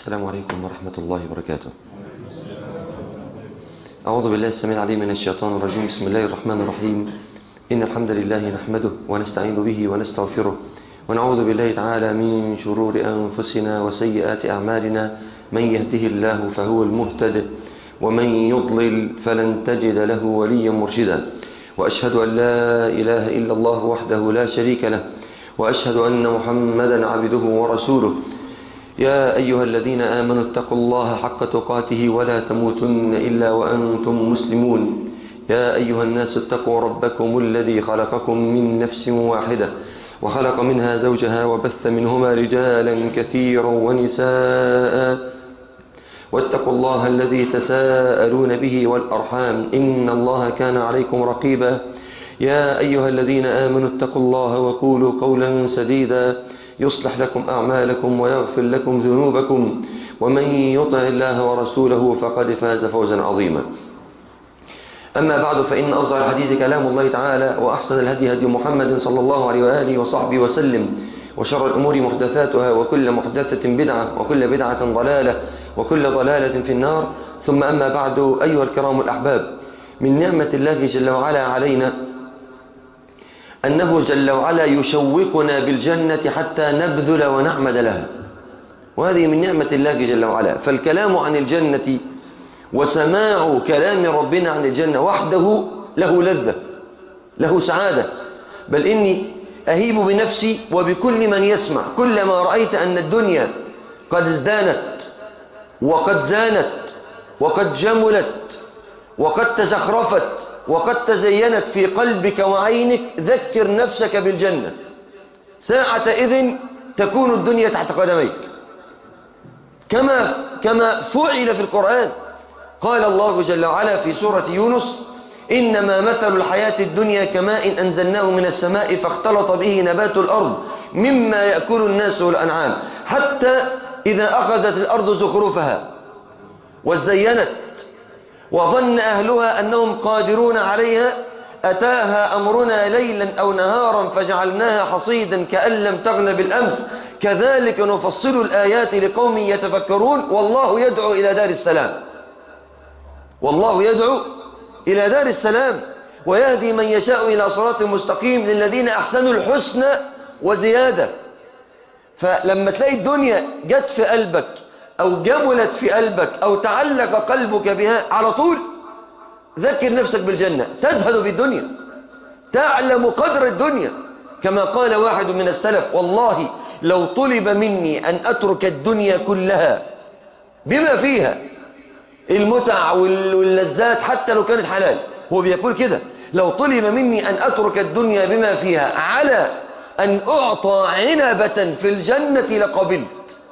السلام عليكم ورحمة الله وبركاته أعوذ بالله السميع العليم من الشيطان الرجيم بسم الله الرحمن الرحيم إن الحمد لله نحمده ونستعين به ونستغفره ونعوذ بالله تعالى من شرور أنفسنا وسيئات أعمالنا من يهده الله فهو المهتد ومن يضلل فلن تجد له وليا مرشدا وأشهد أن لا إله إلا الله وحده لا شريك له وأشهد أن محمدا عبده ورسوله يا أيها الذين آمنوا اتقوا الله حق تقاته ولا تموتن إلا وأنتم مسلمون يا أيها الناس اتقوا ربكم الذي خلقكم من نفس واحدة وخلق منها زوجها وبث منهما رجالا كثيرا ونساء واتقوا الله الذي تساءلون به والأرحام إن الله كان عليكم رقيبا يا أيها الذين آمنوا اتقوا الله وقولوا قولا سديدا يصلح لكم أعمالكم ويغفر لكم ذنوبكم ومن يطع الله ورسوله فقد فاز فوزا عظيما أما بعد فإن أصدق الحديث كلام الله تعالى وأحسن الهدي هدي محمد صلى الله عليه وآله وصحبه وسلم وشر الأمور محدثاتها وكل محدثة بدعة وكل بدعة ضلالة وكل ضلالة في النار ثم أما بعد أيها الكرام الأحباب من نعمة الله جل وعلا علينا أنه جل وعلا يشوقنا بالجنة حتى نبذل ونعمد لها وهذه من نعمة الله جل وعلا فالكلام عن الجنة وسماع كلام ربنا عن الجنة وحده له لذة له سعادة بل إني أهيب بنفسي وبكل من يسمع كلما رأيت أن الدنيا قد ازدانت وقد زانت وقد جملت وقد تزخرفت وقد تزينت في قلبك وعينك ذكر نفسك بالجنة ساعة إذن تكون الدنيا تحت قدميك كما كما فعل في القرآن قال الله جل وعلا في سورة يونس إنما مثل الحياة الدنيا كماء أنزلناه من السماء فاختلط به نبات الأرض مما يأكل الناس والأنعام حتى إذا أخذت الأرض زخرفها وزينت وظن أهلها أنهم قادرون عليها أتاها أمرنا ليلا أو نهارا فجعلناها حصيدا كأن لم تغن بالأمس كذلك نفصل الآيات لقوم يتفكرون والله يدعو إلى دار السلام والله يدعو إلى دار السلام ويهدي من يشاء إلى صراط مستقيم للذين أحسنوا الحسنى وزيادة فلما تلاقي الدنيا جت في قلبك أو جملت في قلبك أو تعلق قلبك بها على طول ذكر نفسك بالجنة تزهد في الدنيا تعلم قدر الدنيا كما قال واحد من السلف والله لو طلب مني أن أترك الدنيا كلها بما فيها المتع واللذات حتى لو كانت حلال هو بيقول كده لو طلب مني أن أترك الدنيا بما فيها على أن أعطى عنبة في الجنة لقبلت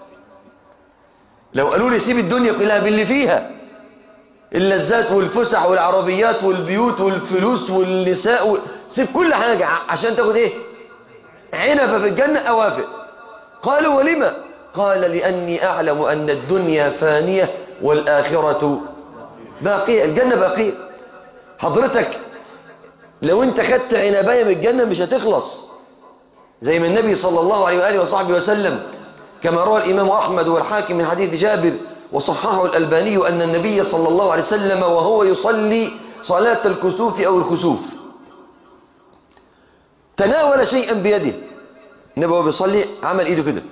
لو قالوا لي سيب الدنيا كلها باللي فيها اللذات والفسح والعربيات والبيوت والفلوس والنساء و... سيب كل حاجة عشان تاخد ايه عنبة في الجنة اوافق قالوا ولما قال لأني أعلم أن الدنيا فانية والآخرة باقية الجنة باقية حضرتك لو انت خدت عنباية من الجنة مش هتخلص زي ما النبي صلى الله عليه وآله وصحبه وسلم كما روى الإمام أحمد والحاكم من حديث جابر وصححه الألباني أن النبي صلى الله عليه وسلم وهو يصلي صلاة الكسوف أو الخسوف تناول شيئا بيده النبي وهو بيصلي عمل إيده كده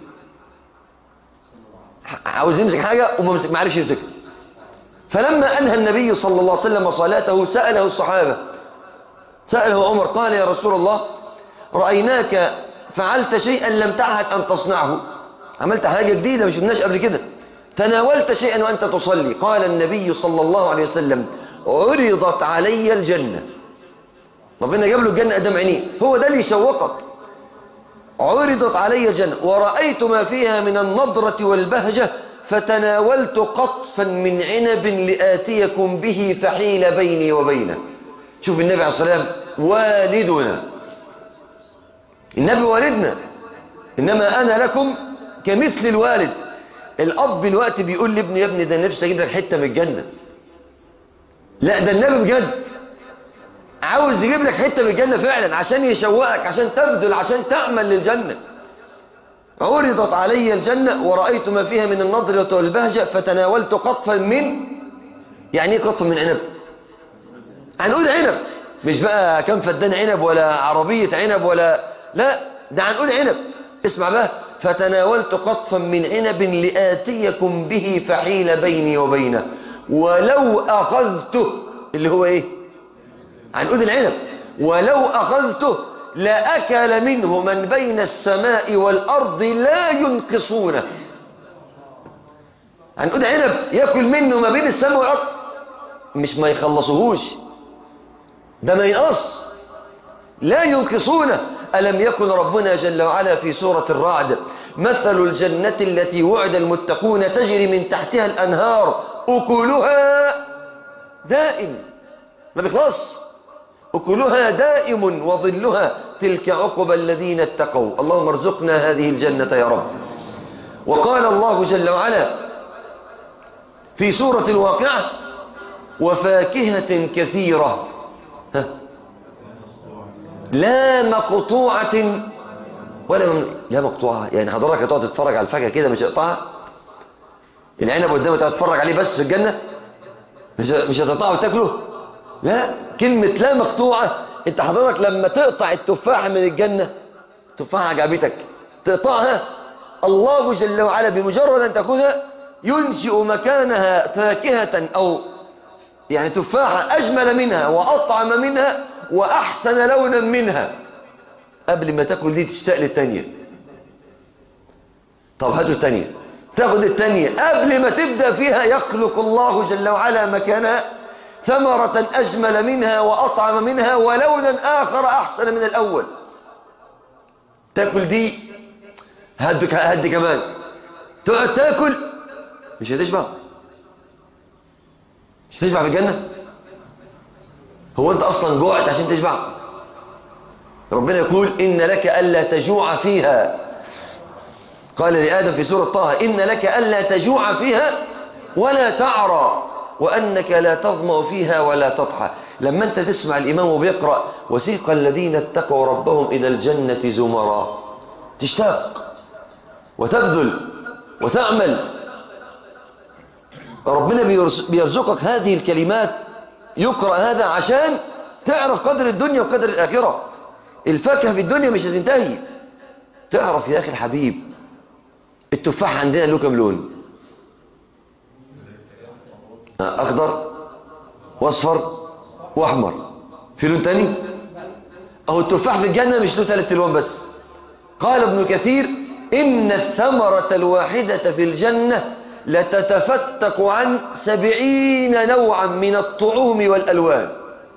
عاوز يمسك حاجة وما عرفش يمسكها فلما أنهى النبي صلى الله عليه وسلم صلاته سأله الصحابة سأله عمر قال يا رسول الله رأيناك فعلت شيئا لم تعهد أن تصنعه عملت حاجة جديدة مش شفناش قبل كده تناولت شيئا وأنت تصلي قال النبي صلى الله عليه وسلم عرضت علي الجنة ربنا جاب له الجنة قدام عينيه هو ده اللي يشوقك عرضت علي الجنة ورأيت ما فيها من النضرة والبهجة فتناولت قطفا من عنب لآتيكم به فحيل بيني وبينه شوف النبي عليه الصلاة والسلام والدنا النبي والدنا إنما أنا لكم كمثل الوالد الأب الوقت بيقول لابنه يا ابني ده نفسي أجيب لك حتة من الجنة لا ده النبي بجد عاوز يجيب لك حتة من الجنة فعلا عشان يشوقك عشان تبذل عشان تعمل للجنة عرضت علي الجنة ورأيت ما فيها من النضرة والبهجة فتناولت قطفا من يعني ايه قطف من عنب هنقول عنب مش بقى كم فدان عنب ولا عربية عنب ولا لا ده هنقول عنب اسمع بقى فتناولت قطفا من عنب لآتيكم به فحيل بيني وبينه ولو أخذته اللي هو ايه هنقول العنب ولو أخذته لأكل منه من بين السماء والأرض لا ينقصونه هنقول عنب يأكل منه ما بين السماء والأرض مش ما يخلصوهوش ده ما ينقص لا ينقصونه ألم يكن ربنا جل وعلا في سورة الرعد مثل الجنة التي وعد المتقون تجري من تحتها الأنهار أكلها دائم ما بيخلص أكلها دائم وظلها تلك عقب الذين اتقوا اللهم ارزقنا هذه الجنة يا رب وقال الله جل وعلا في سورة الواقعة وفاكهة كثيرة ها لا مقطوعة ولا ممنوع لا مقطوعة يعني حضرتك هتقعد تتفرج على الفاكهة كده مش هتقطعها العنب قدامك تقعد تتفرج عليه بس في الجنة مش مش هتقطعه وتاكله لا كلمة لا مقطوعة انت حضرتك لما تقطع التفاحة من الجنة تفاحة عجبتك تقطعها الله جل وعلا بمجرد ان تاخذها ينشئ مكانها فاكهة او يعني تفاحة اجمل منها واطعم منها واحسن لونا منها قبل ما تاكل دي تشتاق للتانية طب هاتوا التانية تاخد التانية قبل ما تبدأ فيها يخلق الله جل وعلا مكانها ثمرة أجمل منها وأطعم منها ولونا آخر أحسن من الأول تاكل دي هدك هد كمان تقعد تاكل مش هتشبع مش هتشبع في الجنة هو أنت أصلا جوعت عشان تشبع ربنا يقول إن لك ألا تجوع فيها قال لآدم في سورة طه إن لك ألا تجوع فيها ولا تعرى وأنك لا تظمأ فيها ولا تضحى لما أنت تسمع الإمام بيقرأ وسيق الذين اتقوا ربهم إلى الجنة زمرا تشتاق وتبذل وتعمل ربنا بيرزقك هذه الكلمات يقرأ هذا عشان تعرف قدر الدنيا وقدر الآخرة الفاكهة في الدنيا مش هتنتهي تعرف يا أخي الحبيب التفاح عندنا له كم لون أخضر واصفر وأحمر في لون تاني أهو التفاح في الجنة مش له ثلاث لون بس قال ابن كثير إن الثمرة الواحدة في الجنة لتتفتق عن سبعين نوعا من الطعوم والألوان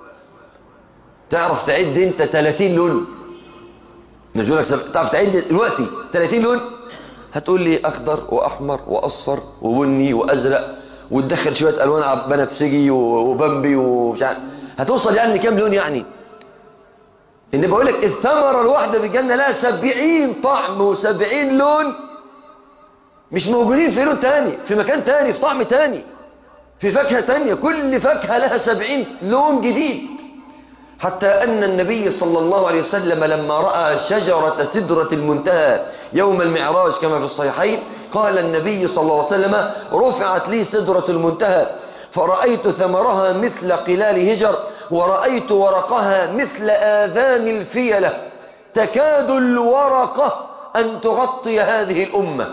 تعرف تعد انت 30 لون نقول لك تعرف تعد دلوقتي 30 لون هتقول لي اخضر واحمر واصفر وبني وازرق وتدخل شويه الوان بنفسجي وبمبي ومش عارف هتوصل يعني لكام لون يعني ان بقول لك الثمره الواحده في الجنه لها 70 طعم و70 لون مش موجودين في لون تاني في مكان تاني في طعم تاني في فاكهه تانية كل فاكهه لها 70 لون جديد حتى أن النبي صلى الله عليه وسلم لما رأى شجرة سدرة المنتهى يوم المعراج كما في الصحيحين قال النبي صلى الله عليه وسلم رفعت لي سدرة المنتهى فرأيت ثمرها مثل قلال هجر ورأيت ورقها مثل آذان الفيلة تكاد الورقة أن تغطي هذه الأمة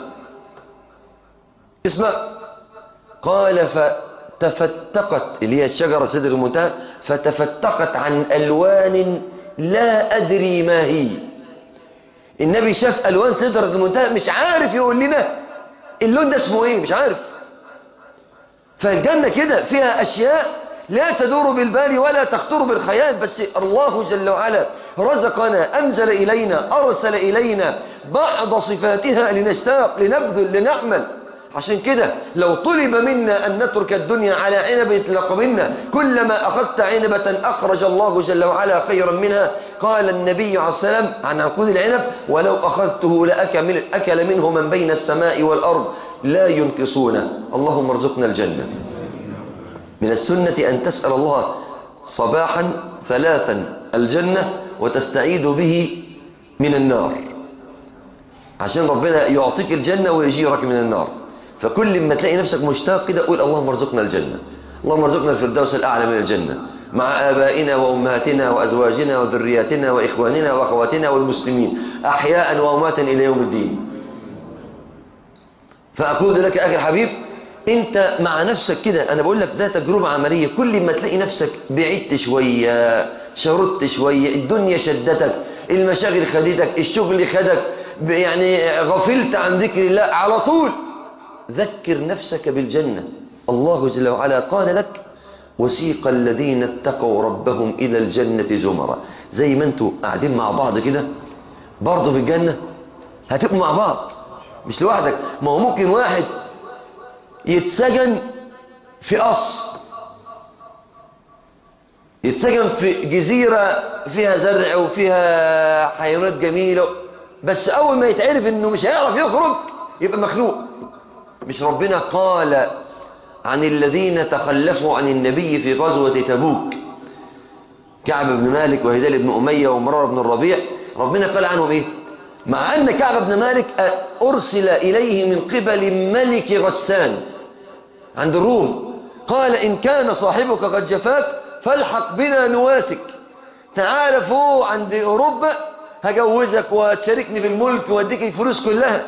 اسمع قال فتفتقت اللي هي الشجرة سدر المنتهى فتفتقت عن ألوان لا أدري ما هي النبي شاف ألوان سدرة المنتهى مش عارف يقول لنا اللون ده اسمه ايه مش عارف فالجنة كده فيها أشياء لا تدور بالبال ولا تخطر بالخيال بس الله جل وعلا رزقنا أنزل إلينا أرسل إلينا بعض صفاتها لنشتاق لنبذل لنعمل عشان كده لو طلب منا أن نترك الدنيا على عنبة لقمنا كلما أخذت عنبة أخرج الله جل وعلا خيرا منها قال النبي عليه السلام عن عقود العنب ولو أخذته لأكل أكل منه من بين السماء والأرض لا ينقصونه اللهم ارزقنا الجنة من السنة أن تسأل الله صباحا ثلاثا الجنة وتستعيذ به من النار عشان ربنا يعطيك الجنة ويجيرك من النار فكل ما تلاقي نفسك مشتاق كده قول اللهم ارزقنا الجنة اللهم ارزقنا الفردوس الأعلى من الجنة مع آبائنا وأمهاتنا وأزواجنا وذرياتنا وإخواننا وأخواتنا والمسلمين أحياء وأمواتا إلى يوم الدين فأقول لك أخي الحبيب أنت مع نفسك كده أنا بقول لك ده تجربة عملية كل ما تلاقي نفسك بعدت شوية شردت شوية الدنيا شدتك المشاغل خدتك الشغل خدك يعني غفلت عن ذكر الله على طول ذكر نفسك بالجنة الله جل وعلا قال لك وسيق الذين اتقوا ربهم إلى الجنة زمرا زي ما انتوا قاعدين مع بعض كده برضه في الجنة هتبقوا مع بعض مش لوحدك ما هو ممكن واحد يتسجن في قصر يتسجن في جزيرة فيها زرع وفيها حيوانات جميلة بس أول ما يتعرف إنه مش هيعرف يخرج يبقى مخلوق مش ربنا قال عن الذين تخلفوا عن النبي في غزوة تبوك كعب بن مالك وهلال بن أمية ومرار بن الربيع ربنا قال عنهم إيه مع أن كعب بن مالك أرسل إليه من قبل ملك غسان عند الروم قال إن كان صاحبك قد جفاك فالحق بنا نواسك تعال فوق عند أوروبا هجوزك وتشاركني في الملك واديك الفلوس كلها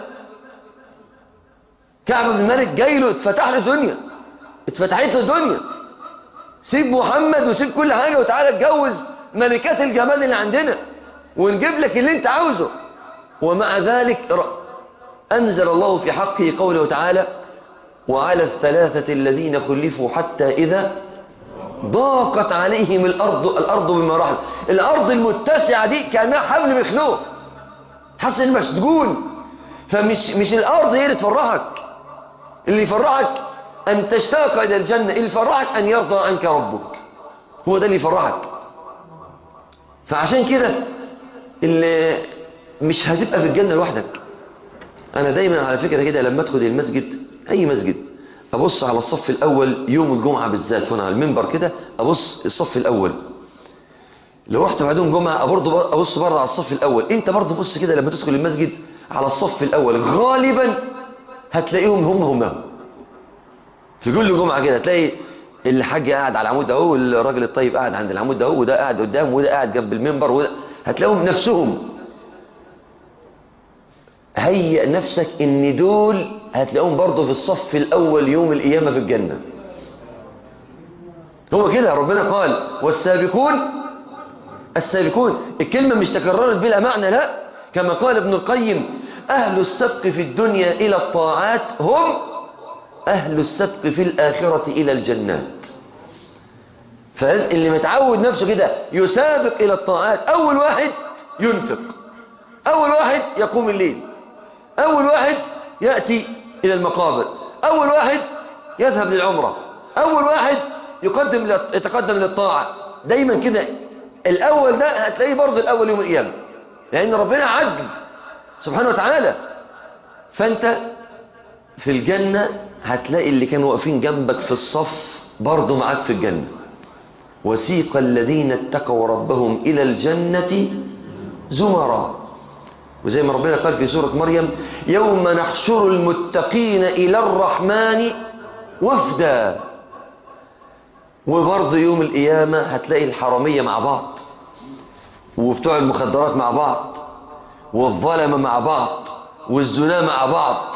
كعب بن مالك جاي له اتفتح له الدنيا اتفتحت له الدنيا سيب محمد وسيب كل حاجة وتعالى اتجوز ملكات الجمال اللي عندنا ونجيب لك اللي انت عاوزه ومع ذلك أنزل الله في حقه قوله تعالى وعلى الثلاثة الذين خلفوا حتى إذا ضاقت عليهم الأرض الأرض بما رحب الأرض المتسعة دي كأنها حبل مخلوق حاسس إن مسجون فمش مش الأرض هي اللي تفرحك اللي يفرحك أن تشتاق إلى الجنة اللي يفرحك أن يرضى عنك ربك هو ده اللي يفرحك فعشان كده اللي مش هتبقى في الجنة لوحدك أنا دايما على فكرة كده لما أدخل المسجد أي مسجد أبص على الصف الأول يوم الجمعة بالذات وأنا على المنبر كده أبص الصف الأول لو رحت بعدهم جمعة برضه أبص برضه على الصف الأول أنت برضه بص كده لما تدخل المسجد على الصف الأول غالبا هتلاقيهم هم هم في كل جمعة كده تلاقي الحاج قاعد على العمود اهو والراجل الطيب قاعد عند العمود اهو وده قاعد قدام وده قاعد جنب المنبر وده هتلاقيهم نفسهم هيئ نفسك ان دول هتلاقيهم برضه في الصف الاول يوم القيامة في الجنة هو كده ربنا قال والسابقون السابقون الكلمة مش تكررت بلا معنى لا كما قال ابن القيم أهل السبق في الدنيا إلى الطاعات هم أهل السبق في الآخرة إلى الجنات فاللي متعود نفسه كده يسابق إلى الطاعات أول واحد ينفق أول واحد يقوم الليل أول واحد يأتي إلى المقابر أول واحد يذهب للعمرة أول واحد يقدم يتقدم للطاعة دايما كده الأول ده هتلاقيه برضه الأول يوم القيامة لأن ربنا عدل سبحانه وتعالى فأنت في الجنة هتلاقي اللي كانوا واقفين جنبك في الصف برضه معاك في الجنة وسيق الذين اتقوا ربهم إلى الجنة زمرا وزي ما ربنا قال في سورة مريم يوم نحشر المتقين إلى الرحمن وفدا وبرضه يوم القيامة هتلاقي الحرامية مع بعض وبتوع المخدرات مع بعض والظلمة مع بعض والزنا مع بعض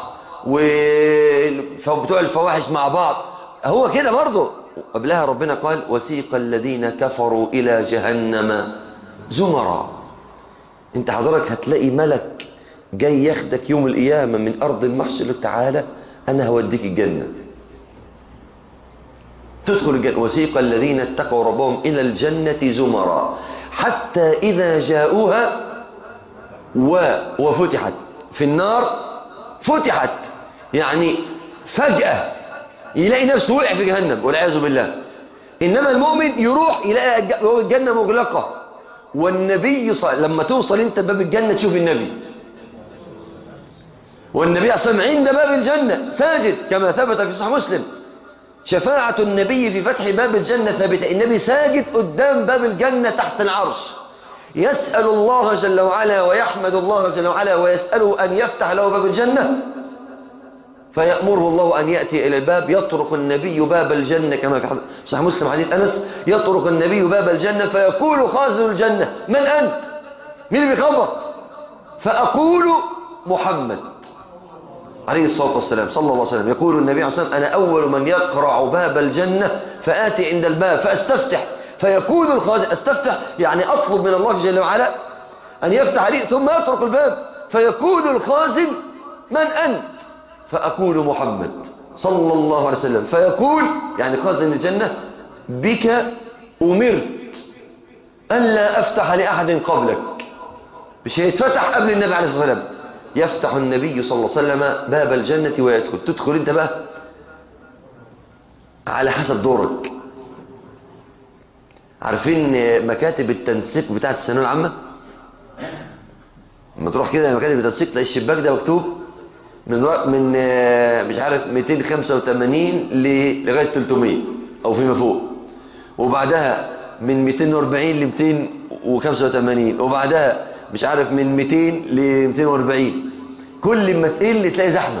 وبتوع الفواحش مع بعض هو كده برضه قبلها ربنا قال وسيق الذين كفروا إلى جهنم زمرا انت حضرتك هتلاقي ملك جاي ياخدك يوم القيامة من أرض المحشر تعالى أنا هوديك الجنة تدخل الجنة وسيق الذين اتقوا ربهم إلى الجنة زمرا حتى إذا جاءوها و وفتحت في النار فتحت يعني فجأة يلاقي نفسه وقع في جهنم والعياذ بالله إنما المؤمن يروح يلاقي الجنة مغلقة والنبي صل... لما توصل انت باب الجنة تشوف النبي والنبي أصلا عند باب الجنة ساجد كما ثبت في صحيح مسلم شفاعة النبي في فتح باب الجنة ثابتة النبي ساجد قدام باب الجنة تحت العرش يسأل الله جل وعلا ويحمد الله جل وعلا ويسأله أن يفتح له باب الجنة فيأمره الله أن يأتي إلى الباب يطرق النبي باب الجنة كما في صحيح مسلم حديث أنس يطرق النبي باب الجنة فيقول خازن الجنة من أنت؟ مين اللي بيخبط؟ فأقول محمد عليه الصلاة والسلام صلى الله عليه وسلم يقول النبي عليه الصلاة والسلام أنا أول من يقرع باب الجنة فآتي عند الباب فأستفتح فيقول الخازن أستفتح يعني أطلب من الله جل وعلا أن يفتح لي ثم يطرق الباب فيقول الخازن من أنت فأقول محمد صلى الله عليه وسلم فيقول يعني خازن الجنة بك أمرت ألا أفتح لأحد قبلك مش هيتفتح قبل النبي عليه الصلاة والسلام يفتح النبي صلى الله عليه وسلم باب الجنة ويدخل تدخل انت بقى على حسب دورك عارفين مكاتب التنسيق بتاعت الثانويه العامه لما تروح كده مكاتب التنسيق تلاقي الشباك ده مكتوب من من مش عارف 285 لغايه 300 او فيما فوق وبعدها من 240 ل 285 وبعدها مش عارف من 200 ل 240 كل ما تقل تلاقي زحمه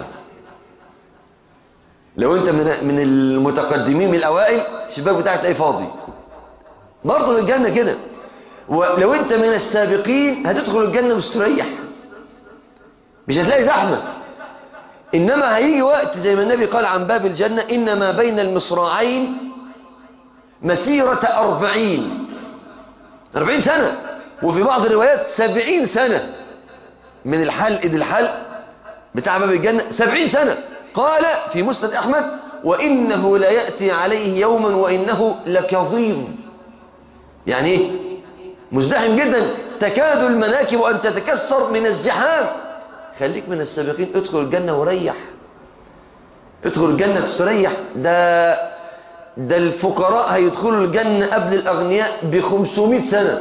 لو انت من من المتقدمين من الاوائل الشباك بتاعك تلاقيه فاضي برضه الجنه كده ولو انت من السابقين هتدخل الجنه مستريح مش هتلاقي زحمه انما هيجي وقت زي ما النبي قال عن باب الجنه انما بين المصراعين مسيره أربعين أربعين سنه وفي بعض الروايات سبعين سنه من الحلق للحلق بتاع باب الجنه سبعين سنه قال في مسند أحمد وإنه لا يأتي عليه يوما وإنه لكظيظ يعني ايه مزدحم جدا تكاد المناكب أن تتكسر من الزحام خليك من السابقين ادخل الجنة وريح ادخل الجنة تستريح ده ده الفقراء هيدخلوا الجنة قبل الأغنياء بخمسمائة سنة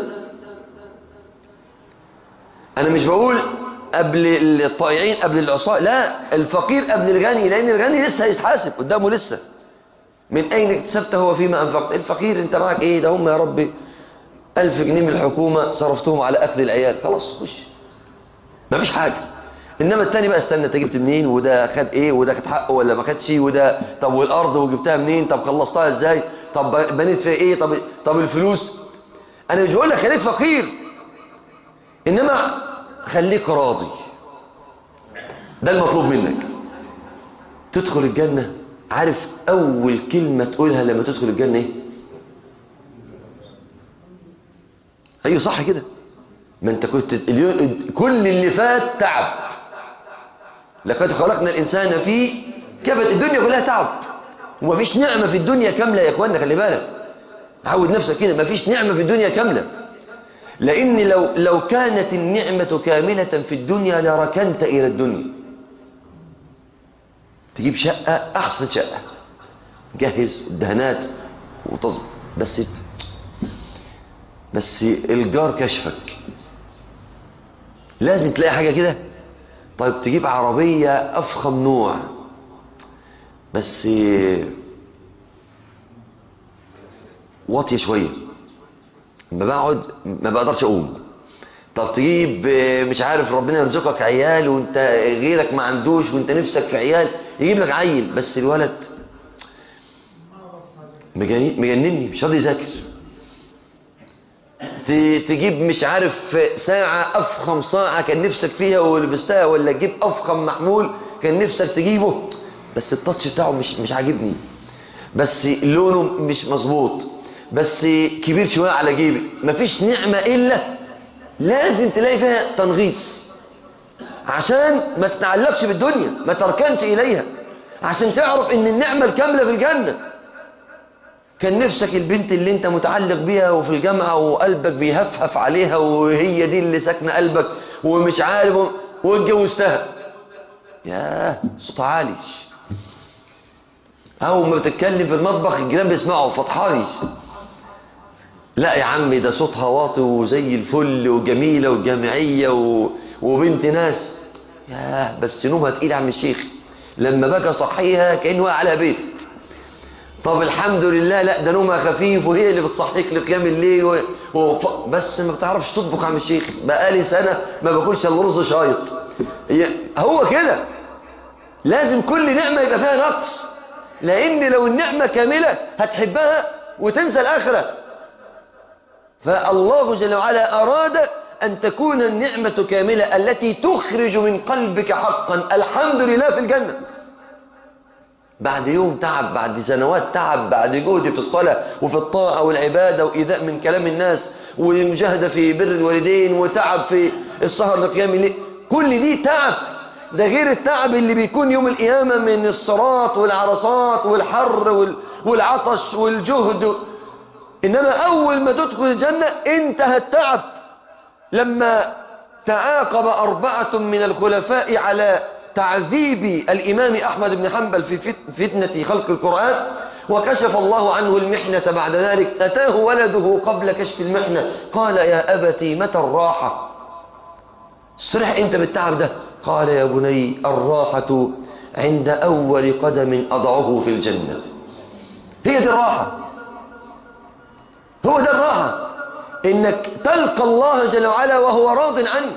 أنا مش بقول قبل الطائعين قبل العصاة لا الفقير قبل الغني لأن الغني لسه هيتحاسب قدامه لسه من أين اكتسبته وفيما أنفقت الفقير أنت معك إيه ده هم يا ربي ألف جنيه من الحكومة صرفتهم على أكل العيال خلاص خش مفيش حاجة إنما التاني بقى استنى أنت جبت منين وده خد إيه وده خد حقه ولا ما خدش وده طب والأرض وجبتها منين طب خلصتها إزاي طب بنيت فيها إيه طب طب الفلوس أنا مش بقول لك خليك فقير إنما خليك راضي ده المطلوب منك تدخل الجنة عارف أول كلمة تقولها لما تدخل الجنة إيه أيوة صح كده ما أنت كنت اليوم كل اللي فات تعب لقد خلقنا الإنسان في كبد الدنيا كلها تعب ومفيش نعمة في الدنيا كاملة يا إخواننا خلي بالك عود نفسك كده مفيش نعمة في الدنيا كاملة لأن لو, لو كانت النعمة كاملة في الدنيا لركنت إلى الدنيا تجيب شقة أحسن شقة جهز الدهانات وتصب بس بس الجار كشفك لازم تلاقي حاجة كده طيب تجيب عربية أفخم نوع بس واطية شوية ما بقعد ما بقدرش اقوم طب تجيب مش عارف ربنا يرزقك عيال وانت غيرك ما عندوش وانت نفسك في عيال يجيب لك عيل بس الولد مجنني مش راضي يذاكر تجيب مش عارف ساعة أفخم ساعة كان نفسك فيها ولبستها ولا تجيب أفخم محمول كان نفسك تجيبه بس التاتش بتاعه مش مش عاجبني بس لونه مش مظبوط بس كبير شوية على جيبي مفيش نعمة إلا لازم تلاقي فيها تنغيص عشان ما تتعلقش بالدنيا ما تركنش إليها عشان تعرف إن النعمة الكاملة في الجنة كان نفسك البنت اللي انت متعلق بيها وفي الجامعة وقلبك بيهفهف عليها وهي دي اللي ساكنة قلبك ومش عارف واتجوزتها ياه صوت عالي أول ما بتتكلم في المطبخ الجيران بيسمعوا فطحاني لا يا عمي ده صوتها واطي وزي الفل وجميلة وجامعية و... وبنت ناس ياه بس نومها تقيل يا عم الشيخ لما بقى صحيها كأنه على بيت طب الحمد لله لا ده نومها خفيف وهي اللي بتصحيك لقيام الليل و... و... بس ما بتعرفش تطبخ يا عم الشيخ بقالي سنة ما باكلش الا رز شايط هي... هو كده لازم كل نعمة يبقى فيها نقص لأن لو النعمة كاملة هتحبها وتنسى الآخرة فالله جل وعلا أراد أن تكون النعمة كاملة التي تخرج من قلبك حقا الحمد لله في الجنة بعد يوم تعب بعد سنوات تعب بعد جهد في الصلاة وفي الطاعة والعبادة وإيذاء من كلام الناس ومجاهدة في بر الوالدين وتعب في السهر لقيام الليل كل دي تعب ده غير التعب اللي بيكون يوم القيامة من الصراط والعرصات والحر والعطش والجهد إنما أول ما تدخل الجنة انتهى التعب لما تعاقب أربعة من الخلفاء على تعذيب الإمام أحمد بن حنبل في فتنة خلق القرآن وكشف الله عنه المحنة بعد ذلك أتاه ولده قبل كشف المحنة قال يا أبتي متى الراحة استريح أنت بالتعب ده قال يا بني الراحة عند أول قدم أضعه في الجنة هي دي الراحة هو ده الراحة إنك تلقى الله جل وعلا وهو راض عنك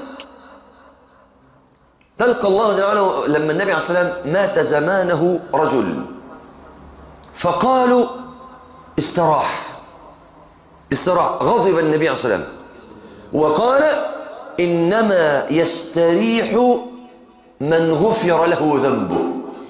تلقى الله جل وعلا لما النبي عليه الصلاة والسلام مات زمانه رجل فقالوا استراح استراح غضب النبي عليه الصلاة والسلام وقال إنما يستريح من غفر له ذنبه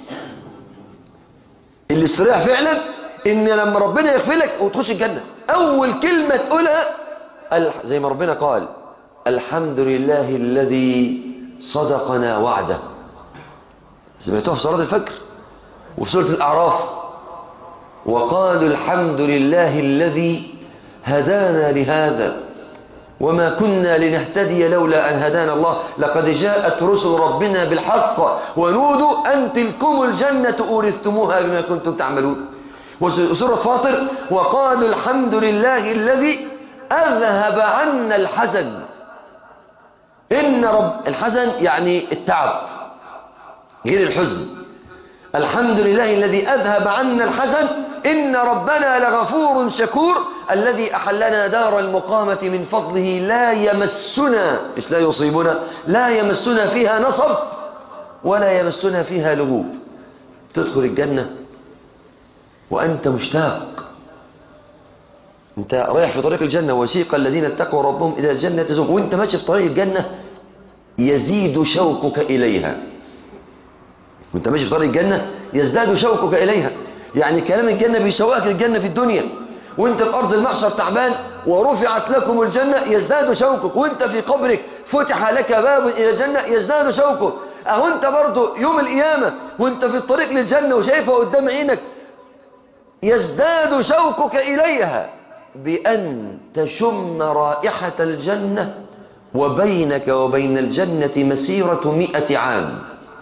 اللي استريح فعلا إن لما ربنا يغفر لك وتخش الجنة أول كلمة تقولها زي ما ربنا قال الحمد لله الذي صدقنا وعده سمعتوها في صلاة الفجر وفي سورة الأعراف وقالوا الحمد لله الذي هدانا لهذا وما كنا لنهتدي لولا أن هدانا الله لقد جاءت رسل ربنا بالحق ونودوا أن تلكم الجنة أورثتموها بما كنتم تعملون وسورة فاطر وقالوا الحمد لله الذي أذهب عنا الحزن إن رب الحزن يعني التعب غير الحزن الحمد لله الذي أذهب عنا الحزن إن ربنا لغفور شكور الذي أحلنا دار المقامة من فضله لا يمسنا مش لا يصيبنا لا يمسنا فيها نصب ولا يمسنا فيها لغوب تدخل الجنة وأنت مشتاق أنت رايح في طريق الجنة وسيق الذين اتقوا ربهم إلى الجنة زم وأنت ماشي في طريق الجنة يزيد شوقك إليها وأنت ماشي في طريق الجنة يزداد شوقك إليها يعني كلام الجنة بيشوقك الجنة في الدنيا وانت في أرض المحشر تعبان ورفعت لكم الجنة يزداد شوقك وانت في قبرك فتح لك باب إلى الجنة يزداد شوقك أهو انت برضو يوم القيامة وانت في الطريق للجنة وشايفها قدام عينك يزداد شوقك إليها بأن تشم رائحة الجنة وبينك وبين الجنة مسيرة مئة عام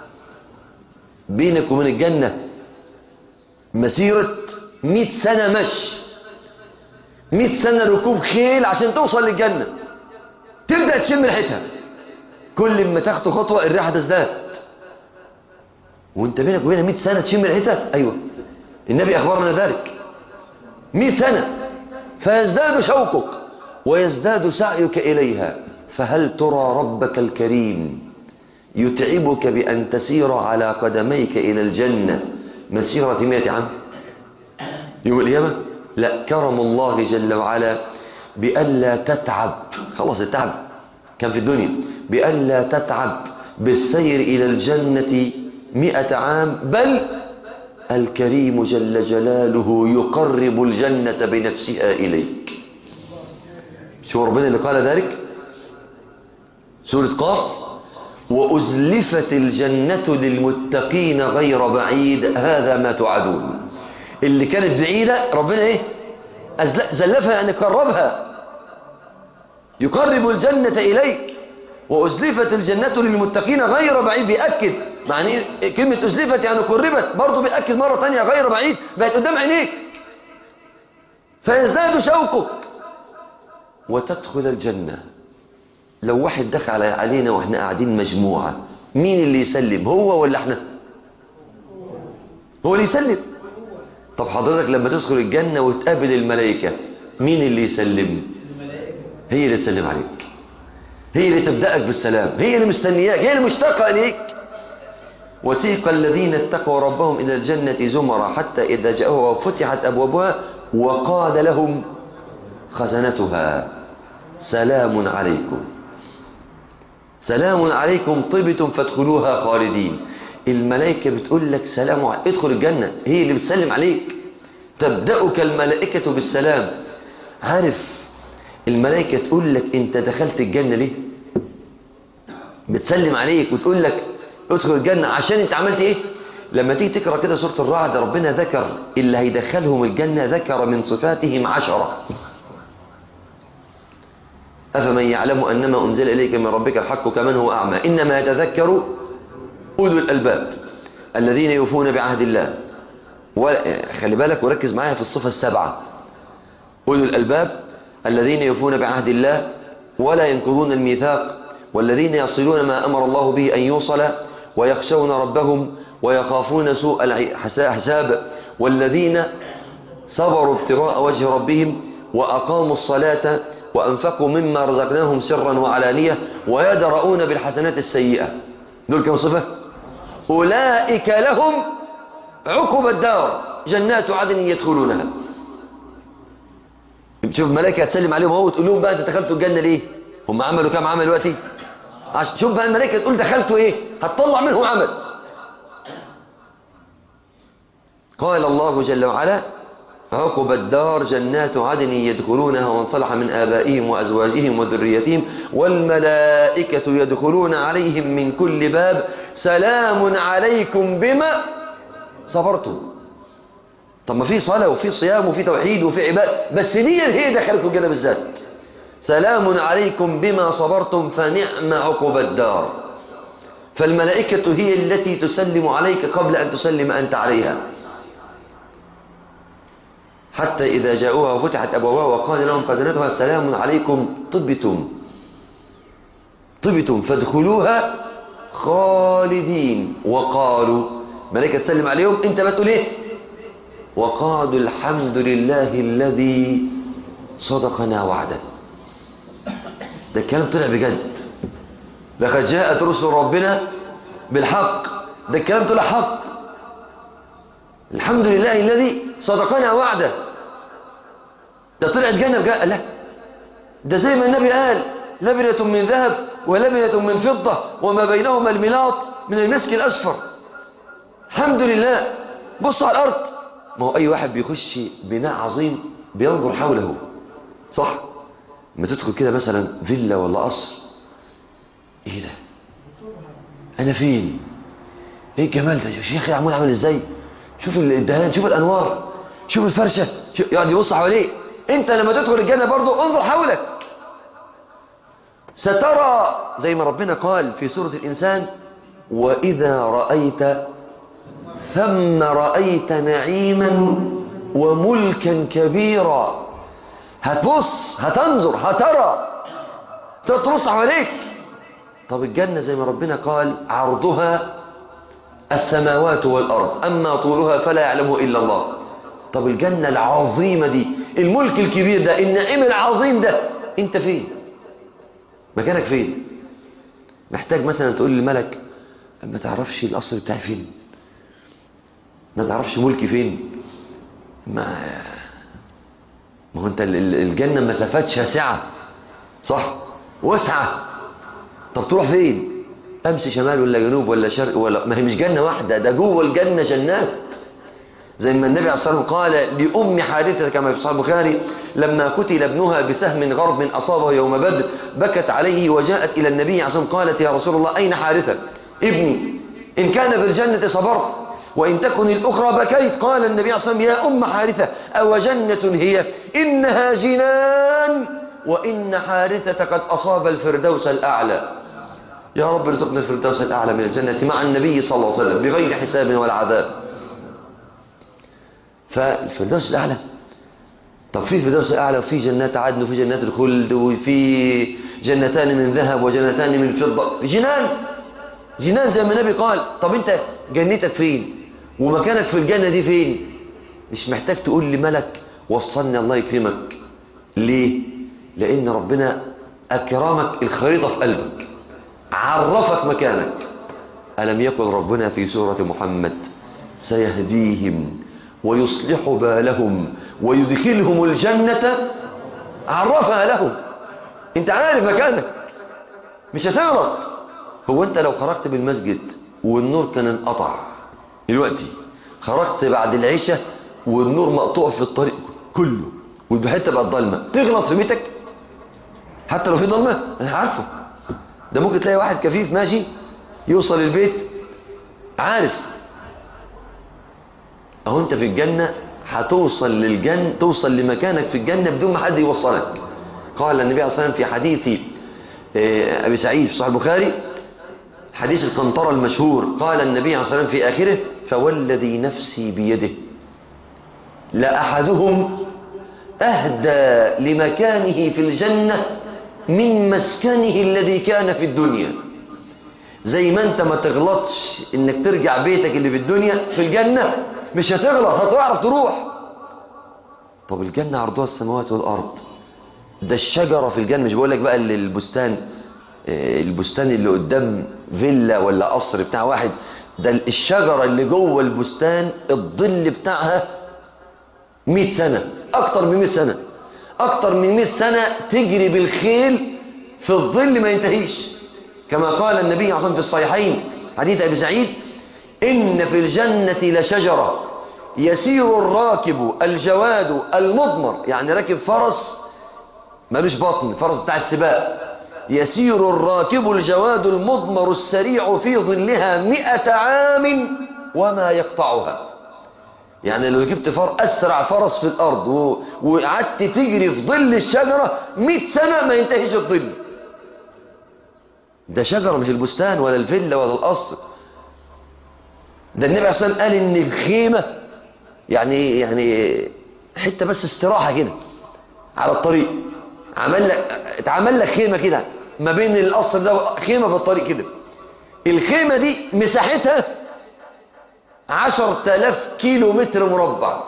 بينك وبين الجنة مسيرة مئة سنة مشي مئة سنة ركوب خيل عشان توصل للجنة تبدأ تشم ريحتها كل ما تاخد خطوة الريحة تزداد وانت بينك وبينها مئة سنة تشم ريحتها أيوة النبي أخبرنا ذلك مئة سنة فيزداد شوقك ويزداد سعيك إليها فهل ترى ربك الكريم يتعبك بأن تسير على قدميك إلى الجنة مسيرة مئة عام يوم القيامة لا كرم الله جل وعلا بألا تتعب خلاص التعب كان في الدنيا بألا تتعب بالسير إلى الجنة مئة عام بل الكريم جل جلاله يقرب الجنة بنفسها إليك شو ربنا اللي قال ذلك سورة قاف وأزلفت الجنة للمتقين غير بعيد هذا ما توعدون اللي كانت بعيدة ربنا ايه زلفها يعني قربها يقرب الجنة إليك وأزلفت الجنة للمتقين غير بعيد بيأكد معنى إيه؟ كلمة أزلفت يعني قربت برضه بيأكد مرة تانية غير بعيد بقت قدام عينيك فيزداد شوقك وتدخل الجنة لو واحد دخل علينا واحنا قاعدين مجموعة مين اللي يسلم هو ولا احنا هو اللي يسلم طب حضرتك لما تدخل الجنة وتقابل الملائكة مين اللي يسلم هي اللي تسلم عليك هي اللي تبدأك بالسلام هي اللي مستنياك هي اللي مشتاقة إليك وسيق الذين اتقوا ربهم إلى الجنة زمرا حتى إذا جاءوها وفتحت أبوابها وقال لهم خزنتها سلام عليكم سلام عليكم طبتم فادخلوها خالدين الملائكة بتقول لك سلام عليكم ادخل الجنة هي اللي بتسلم عليك تبدأك الملائكة بالسلام عارف الملائكة تقول لك انت دخلت الجنة ليه بتسلم عليك وتقول لك ادخل الجنة عشان انت عملت ايه لما تيجي تقرأ كده سورة الرعد ربنا ذكر اللي هيدخلهم الجنة ذكر من صفاتهم عشرة أفمن يعلم أنما أنزل إليك من ربك الحق كمن هو أعمى إنما يتذكر أولو الألباب الذين يوفون بعهد الله خلي بالك وركز معايا في الصفة السبعة أولو الألباب الذين يوفون بعهد الله ولا ينقضون الميثاق والذين يصلون ما أمر الله به أن يوصل ويخشون ربهم ويخافون سوء الحساب والذين صبروا ابتغاء وجه ربهم وأقاموا الصلاة وأنفقوا مما رزقناهم سرا وعلانية ويدرؤون بالحسنات السيئة دول كم صفة أولئك لهم عقب الدار جنات عدن يدخلونها شوف ملائكة تسلم عليهم اهو وتقول لهم بقى انت دخلتوا الجنة ليه هم عملوا كام عمل دلوقتي شوف بقى الملائكة تقول دخلتوا ايه هتطلع منهم عمل قال الله جل وعلا عقب الدار جنات عدن يدخلونها ومن صلح من آبائهم وأزواجهم وذريتهم والملائكة يدخلون عليهم من كل باب سلام عليكم بما صبرتم طب ما في صلاة وفي صيام وفي توحيد وفي عباد بس ليه هي دخلكم كده بالذات سلام عليكم بما صبرتم فنعم عقب الدار فالملائكة هي التي تسلم عليك قبل أن تسلم أنت عليها حتى إذا جاءوها وفتحت أبوابها وقال لهم خزنتها السلام عليكم طبتم طبتم فادخلوها خالدين وقالوا ملائكة تسلم عليهم انت بتقول ايه وقالوا الحمد لله الذي صدقنا وعده ده الكلام طلع بجد لقد جاءت رسل ربنا بالحق ده الكلام طلع حق الحمد لله الذي صدقنا وعده ده طلعت جنة بجاء لا ده زي ما النبي قال لبنة من ذهب ولبنة من فضة وما بينهما الملاط من المسك الأصفر الحمد لله بص على الأرض ما هو أي واحد بيخش بناء عظيم بينظر حوله صح ما تدخل كده مثلا فيلا ولا قصر ايه ده انا فين ايه الجمال ده شوف يا اخي عمول عامل ازاي شوف الدهان شوف الانوار شوف الفرشه شوف يقعد يبص حواليه انت لما تدخل الجنه برضه انظر حولك سترى زي ما ربنا قال في سوره الانسان واذا رايت ثم رايت نعيما وملكا كبيرا هتبص هتنظر هترى تبص حواليك طب الجنه زي ما ربنا قال عرضها السماوات والأرض أما طولها فلا يعلمه إلا الله طب الجنة العظيمة دي الملك الكبير ده النعيم العظيم ده انت فين مكانك فين محتاج مثلا تقول للملك ما تعرفش القصر بتاعي فين ما تعرفش ملكي فين ما ما هو انت الجنة مسافات شاسعة صح واسعة طب تروح فين امشي شمال ولا جنوب ولا شرق ولا ما هي مش جنه واحده ده جوه الجنه جنات زي ما النبي عليه الصلاه والسلام قال لام حارثه كما في صحيح البخاري لما قتل ابنها بسهم غرب اصابه يوم بدر بكت عليه وجاءت الى النبي عليه الصلاه والسلام قالت يا رسول الله اين حارثه ابني ان كان في الجنه صبرت وإن تكن الأخرى بكيت قال النبي عليه الصلاة والسلام يا أم حارثة أو جنة هي إنها جنان وإن حارثة قد أصاب الفردوس الأعلى يا رب ارزقنا الفردوس الأعلى من الجنة مع النبي صلى الله عليه وسلم بغير حساب ولا عذاب فالفردوس الأعلى طب في الفردوس الأعلى وفي جنات عدن وفي جنات الخلد وفي جنتان من ذهب وجنتان من فضة جنان جنان زي ما النبي قال طب انت جنتك فين ومكانك في الجنة دي فين مش محتاج تقول لملك وصلني الله يكرمك ليه لان ربنا اكرمك الخريطة في قلبك عرفك مكانك ألم يكن ربنا في سورة محمد سيهديهم ويصلح بالهم ويدخلهم الجنة عرفها لهم انت عارف مكانك مش هتغلط هو انت لو خرجت من المسجد والنور كان انقطع دلوقتي خرجت بعد العشاء والنور مقطوع في الطريق كله والحته بقت ضلمه تغلط في بيتك حتى لو في ضلمه انا عارفه ده ممكن تلاقي واحد كفيف ماشي يوصل البيت عارف اهو انت في الجنة هتوصل للجنة توصل لمكانك في الجنة بدون ما حد يوصلك قال النبي عليه الصلاة والسلام في حديث أبي سعيد في صحيح البخاري حديث القنطرة المشهور قال النبي عليه الصلاة والسلام في آخره فوالذي نفسي بيده لأحدهم أهدى لمكانه في الجنة من مسكنه الذي كان في الدنيا زي ما انت ما تغلطش انك ترجع بيتك اللي في الدنيا في الجنة مش هتغلط هتعرف تروح طب الجنة عرضها السماوات والأرض ده الشجرة في الجنة مش بقول لك بقى اللي البستان البستان اللي قدام فيلا ولا قصر بتاع واحد ده الشجرة اللي جوه البستان الظل بتاعها 100 سنة أكتر من 100 سنة أكتر من 100 سنة تجري بالخيل في الظل ما ينتهيش كما قال النبي عصام في الصحيحين حديث أبي سعيد إن في الجنة لشجرة يسير الراكب الجواد المضمر يعني راكب فرس ملوش بطن فرس بتاع السباق يسير الراكب الجواد المضمر السريع في ظلها مئة عام وما يقطعها يعني لو ركبت فر أسرع فرس في الأرض و... وقعدت تجري في ظل الشجرة مئة سنة ما ينتهيش الظل ده شجرة مش البستان ولا الفيلا ولا القصر ده النبي عليه الصلاة والسلام قال إن الخيمة يعني يعني حتة بس استراحة كده على الطريق عمل لك اتعمل لك خيمة كده ما بين القصر ده خيمة في الطريق كده الخيمة دي مساحتها عشر تلاف كيلو متر مربع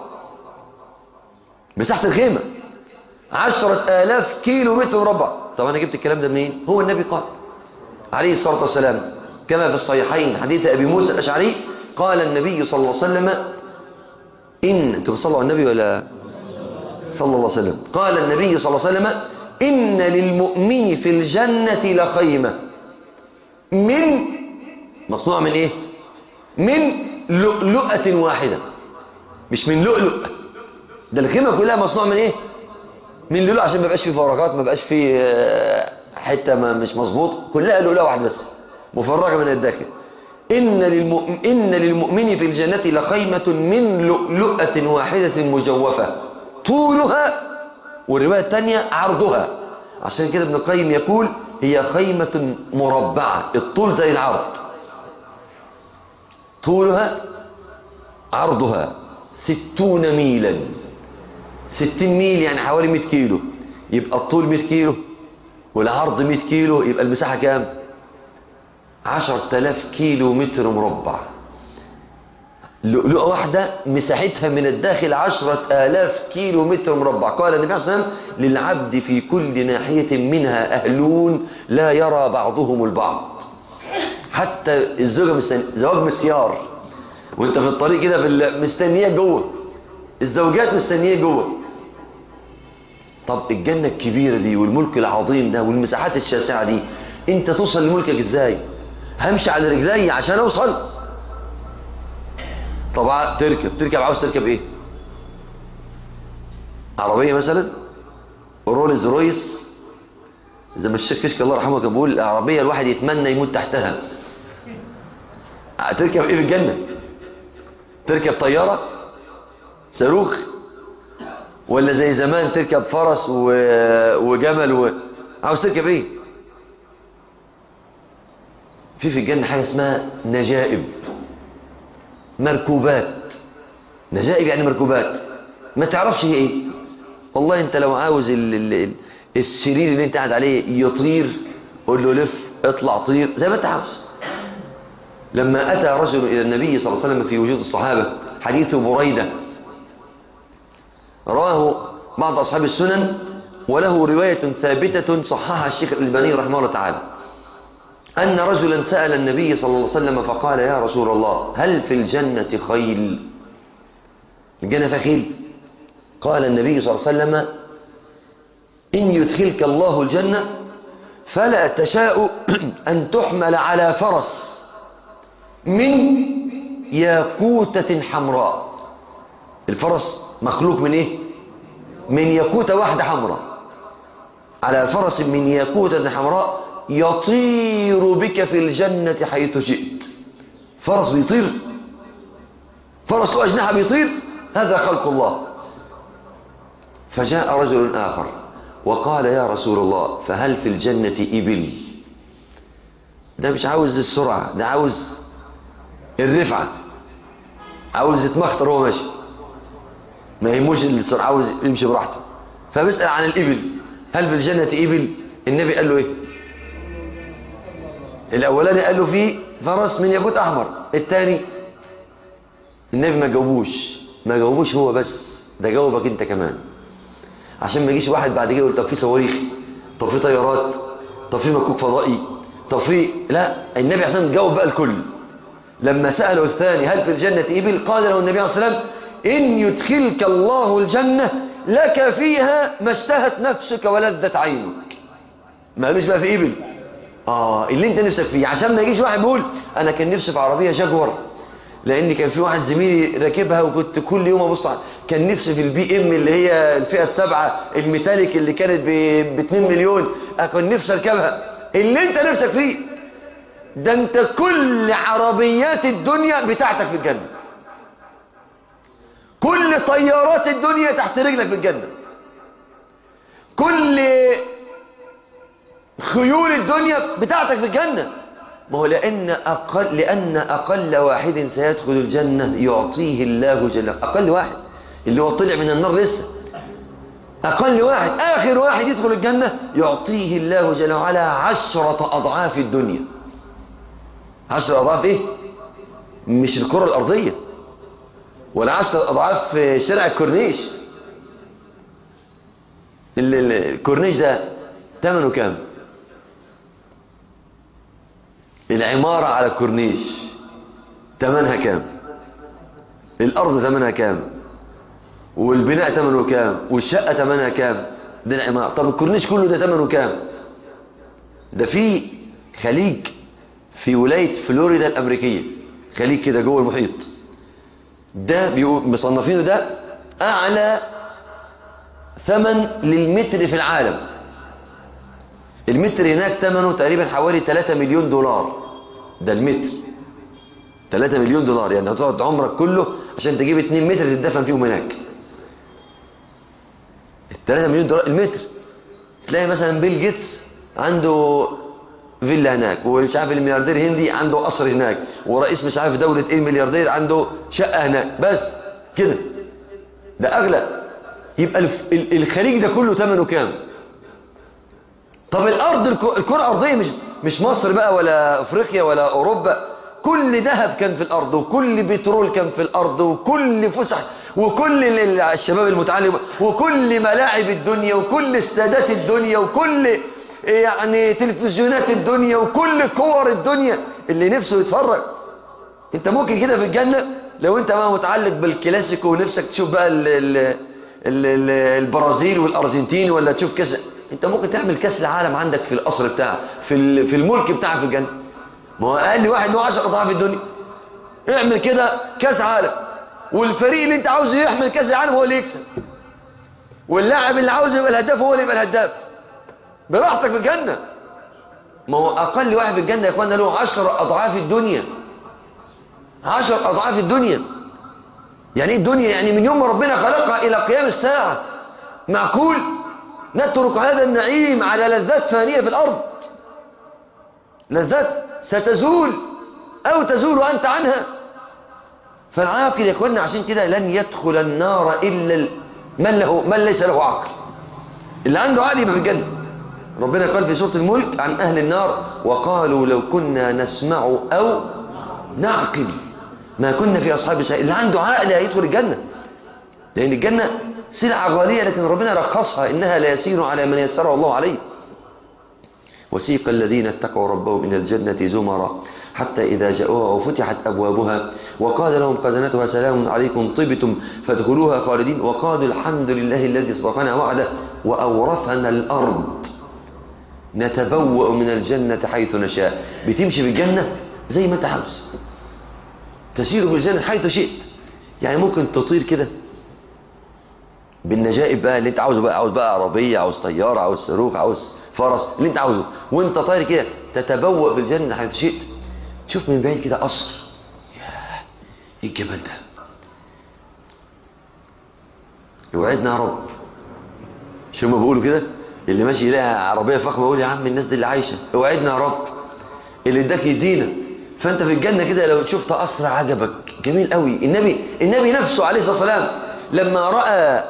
مساحة الخيمة عشرة آلاف كيلو متر مربع طب أنا جبت الكلام ده منين هو النبي قال عليه الصلاة والسلام كما في الصحيحين حديث أبي موسى الأشعري قال النبي صلى الله عليه وسلم إن أنتم بتصلوا على النبي ولا صلى الله عليه وسلم قال النبي صلى الله عليه وسلم إن للمؤمن في الجنة لخيمة من مصنوع من إيه من لؤلؤة واحدة مش من لؤلؤ ده الخيمة كلها مصنوع من إيه من لؤلؤ عشان ما يبقاش فيه فراغات ما يبقاش فيه حتة ما مش مظبوط كلها لؤلؤة واحدة بس مفرغة من الداخل إن للمؤمن, إن للمؤمن في الجنة لخيمة من لؤلؤة واحدة مجوفة طولها والرواية الثانية عرضها عشان كده ابن القيم يقول هي خيمة مربعة الطول زي العرض طولها عرضها ستون ميلا ستين ميل يعني حوالي مئة كيلو يبقى الطول مئة كيلو والعرض مئة كيلو يبقى المساحة كام عشر تلاف كيلو متر مربع لؤلؤة واحدة مساحتها من الداخل عشرة آلاف كيلو متر مربع قال النبي عليه الصلاة والسلام للعبد في كل ناحية منها أهلون لا يرى بعضهم البعض حتى الزوجة مستنية زواج مسيار وانت في الطريق كده في مستنية جوه الزوجات مستنية جوه طب الجنة الكبيرة دي والملك العظيم ده والمساحات الشاسعة دي انت توصل لملكك ازاي همشي على رجلي عشان اوصل طبعا تركب تركب عاوز تركب ايه عربية مثلا رولز رويس زي ما الشيخ كشك الله يرحمه كان بيقول العربية الواحد يتمنى يموت تحتها تركب ايه في الجنة تركب طيارة صاروخ ولا زي زمان تركب فرس و... وجمل و... عاوز تركب ايه في في الجنة حاجة اسمها نجائب مركوبات نجائب يعني مركوبات ما تعرفش هي ايه والله انت لو عاوز ال... ال... السرير اللي انت قاعد عليه يطير قول له لف اطلع طير زي ما انت عاوز لما أتى رجل إلى النبي صلى الله عليه وسلم في وجود الصحابة حديث بريدة رواه بعض أصحاب السنن وله رواية ثابتة صححها الشيخ الألباني رحمه الله تعالى أن رجلا سأل النبي صلى الله عليه وسلم فقال يا رسول الله هل في الجنة خيل الجنة فيها خيل قال النبي صلى الله عليه وسلم إن يدخلك الله الجنة فلا تشاء أن تحمل على فرس من ياقوتة حمراء الفرس مخلوق من إيه؟ من ياقوتة واحدة حمراء على فرس من ياقوتة حمراء يطير بك في الجنة حيث شئت فرس بيطير فرس له أجنحة بيطير هذا خلق الله فجاء رجل آخر وقال يا رسول الله فهل في الجنة إبل ده مش عاوز السرعة ده عاوز الرفعة عاوز يتمخطر وهو ماشي ما يهموش السرعة عاوز يمشي براحته فبيسأل عن الإبل هل في الجنة إبل النبي قال له إيه الأولاني قال له في فرس من ياقوت أحمر الثاني النبي ما جاوبوش ما جاوبوش هو بس ده جاوبك أنت كمان عشان ما يجيش واحد بعد كده يقول طب في صواريخ طب في طيارات طب في مكوك فضائي طب في لا النبي عشان جاوب بقى الكل لما سأله الثاني هل في الجنة إبل قال له النبي عليه الصلاة والسلام إن يدخلك الله الجنة لك فيها ما اشتهت نفسك ولذت عينك ما قالوش بقى في إبل آه اللي انت نفسك فيه عشان ما يجيش واحد بيقول أنا كان نفسي في عربية جاكور لان كان في واحد زميلي راكبها وكنت كل يوم ابص كان نفسي في البي ام اللي هي الفئه السبعه الميتاليك اللي كانت ب 2 مليون كان نفسي اركبها اللي انت نفسك فيه ده انت كل عربيات الدنيا بتاعتك في الجنه كل طيارات الدنيا تحت رجلك في الجنه كل خيول الدنيا بتاعتك في الجنه ما هو لأن أقل, لأن أقل واحد سيدخل الجنة يعطيه الله جل أقل واحد اللي هو طلع من النار لسه أقل واحد آخر واحد يدخل الجنة يعطيه الله جل وعلا عشرة أضعاف الدنيا عشرة أضعاف إيه؟ مش الكرة الأرضية ولا عشرة أضعاف شارع الكورنيش الكورنيش ده ثمنه كام؟ العمارة على الكورنيش تمنها كام الأرض تمنها كام والبناء تمنه كام والشقة تمنها كام ده العمارة طب الكورنيش كله ده تمنه كام ده في خليج في ولاية فلوريدا الأمريكية خليج كده جوه المحيط ده مصنفينه ده أعلى ثمن للمتر في العالم المتر هناك ثمنه تقريبا حوالي 3 مليون دولار ده المتر 3 مليون دولار يعني هتقعد عمرك كله عشان تجيب 2 متر تدفن فيهم هناك 3 مليون دولار المتر تلاقي مثلا بيل جيتس عنده فيلا هناك ومش عارف الملياردير هندي عنده قصر هناك ورئيس مش عارف دولة ايه الملياردير عنده شقة هناك بس كده ده اغلى يبقى الخليج ده كله ثمنه كام طب الارض الكره الارضيه مش مش مصر بقى ولا افريقيا ولا اوروبا كل ذهب كان في الارض وكل بترول كان في الارض وكل فسح وكل الشباب المتعلم وكل ملاعب الدنيا وكل استادات الدنيا وكل يعني تلفزيونات الدنيا وكل كور الدنيا اللي نفسه يتفرج انت ممكن كده في الجنه لو انت ما متعلق بالكلاسيكو ونفسك تشوف بقى ال ال ال ال البرازيل والارجنتين ولا تشوف كاس انت ممكن تعمل كاس العالم عندك في القصر بتاعك في في الملك بتاعك في الجنه ما هو اقل واحد له 10 اضعاف الدنيا اعمل كده كاس عالم والفريق اللي انت عاوزه يحمل كاس العالم هو اللي يكسب واللاعب اللي عاوز يبقى الهداف هو اللي يبقى الهداف براحتك في الجنه ما هو اقل واحد في الجنه يا اخوانا له 10 اضعاف الدنيا 10 اضعاف الدنيا يعني ايه الدنيا يعني من يوم ما ربنا خلقها الى قيام الساعه معقول نترك هذا النعيم على لذات فانية في الأرض لذات ستزول أو تزول أنت عنها فالعاقل يا اخوانا عشان كده لن يدخل النار إلا من, له من ليس له عقل اللي عنده عقل يبقى في الجنة ربنا قال في سورة الملك عن أهل النار وقالوا لو كنا نسمع أو نعقل ما كنا في أصحاب السعير اللي عنده عقل هيدخل الجنة لأن الجنة سلعة غالية لكن ربنا رخصها إنها لا يسير على من يسره الله عليه وسيق الذين اتقوا ربهم إلى الجنة زمرا حتى إذا جاءوها وفتحت أبوابها وقال لهم خزنتها سلام عليكم طبتم فادخلوها خالدين وقالوا الحمد لله الذي صدقنا وعده وأورثنا الأرض نتبوأ من الجنة حيث نشاء بتمشي في الجنة زي ما انت عاوز تسير في الجنة حيث شئت يعني ممكن تطير كده بالنجائب بقى اللي انت عاوزه بقى عاوز بقى عربية عاوز طيارة عاوز صاروخ عاوز فرس اللي انت عاوزه وانت طاير كده تتبوأ في الجنة حيث شئت تشوف من بعيد كده قصر ياه ايه الجمال ده يوعدنا يا رب شو ما بيقولوا كده اللي ماشي يلاقي عربية فخمة يقول يا عم الناس دي اللي عايشة اوعدنا يا رب اللي اداك يدينا فانت في الجنة كده لو شفت قصر عجبك جميل قوي النبي النبي نفسه عليه الصلاة والسلام لما رأى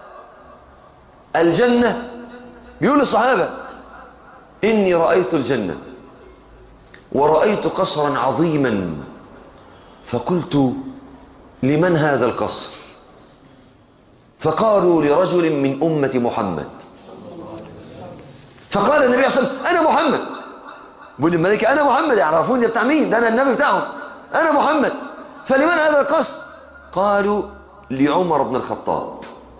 الجنة بيقول للصحابة إني رأيت الجنة ورأيت قصرا عظيما فقلت لمن هذا القصر فقالوا لرجل من أمة محمد فقال النبي صلى الله عليه وسلم أنا محمد بيقول الملائكة أنا محمد يعرفون ده بتاع مين ده أنا النبي بتاعهم أنا محمد فلمن هذا القصر قالوا لعمر بن الخطاب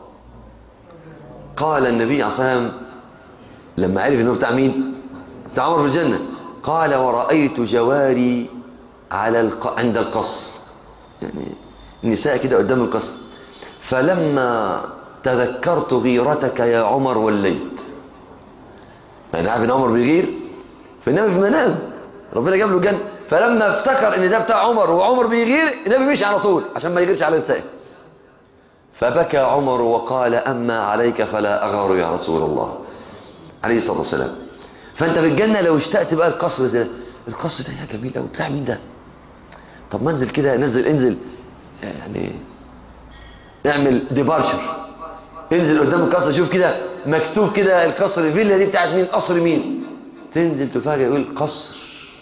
قال النبي عليه الصلاة والسلام لما عرف انه بتاع مين بتاع عمر في الجنة قال ورأيت جواري على الق... عند القصر يعني النساء كده قدام القصر فلما تذكرت غيرتك يا عمر وليت انا عارف ان عمر بيغير فالنبي في منام ربنا جاب له الجنة فلما افتكر ان ده بتاع عمر وعمر بيغير النبي مشي على طول عشان ما يغيرش على نسائه فبكى عمر وقال أما عليك فلا أغار يا رسول الله عليه الصلاة والسلام فأنت في الجنة لو اشتقت بقى القصر ده القصر ده يا جميل قوي بتاع مين ده طب ما انزل كده نزل انزل يعني اعمل ديبارشر انزل قدام القصر شوف كده مكتوب كده القصر الفيلا دي بتاعت مين قصر مين تنزل تفاجئ يقول قصر